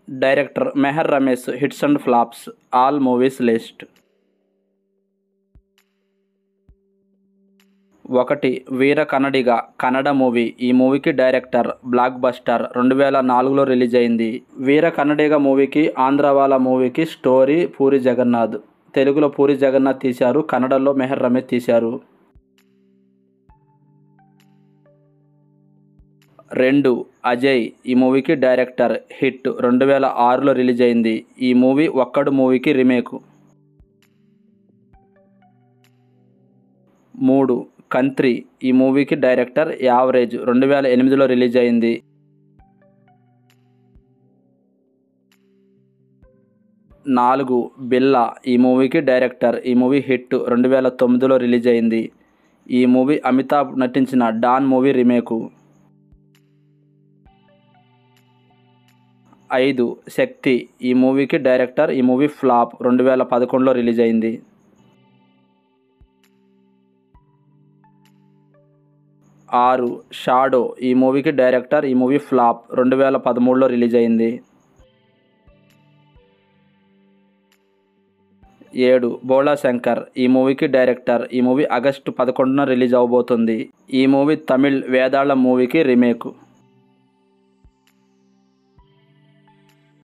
director Mehar Ramesh hits and flops all movies list ఒకటి Veera కన్నడిగా Kannada movie ఈ మూవీకి డైరెక్టర్ బ్లాక్ బస్టర్ రెండు వేల నాలుగులో రిలీజ్ అయింది వీర కన్నడిగా మూవీకి ఆంధ్రవాల మూవీకి స్టోరీ పూరి జగన్నాథ్ తెలుగులో పూరి జగన్నాథ్ తీశారు కన్నడలో మెహర్ రమేష్ తీశారు రెండు అజయ్ ఈ మూవీకి డైరెక్టర్ హిట్ రెండు వేల ఆరులో రిలీజ్ అయింది ఈ మూవీ ఒక్కడు మూవీకి రీమేక్ మూడు కంత్రి ఈ మూవీకి డైరెక్టర్ యావరేజ్ రెండు వేల ఎనిమిదిలో రిలీజ్ అయింది నాలుగు బిల్లా ఈ మూవీకి డైరెక్టర్ ఈ మూవీ హిట్ రెండు వేల తొమ్మిదిలో రిలీజ్ అయింది ఈ మూవీ అమితాబ్ నటించిన డాన్ మూవీ రీమేకు ఐదు శక్తి ఈ మూవీకి డైరెక్టర్ ఈ మూవీ ఫ్లాప్ రెండు వేల పదకొండులో రిలీజ్ అయింది ఆరు షాడో ఈ మూవీకి డైరెక్టర్ ఈ మూవీ ఫ్లాప్ రెండు వేల పదమూడులో రిలీజ్ అయింది ఏడు బోళా శంకర్ ఈ మూవీకి డైరెక్టర్ ఈ మూవీ ఆగస్టు పదకొండున రిలీజ్ అవబోతుంది ఈ మూవీ తమిళ్ వేదాళ మూవీకి రీమేక్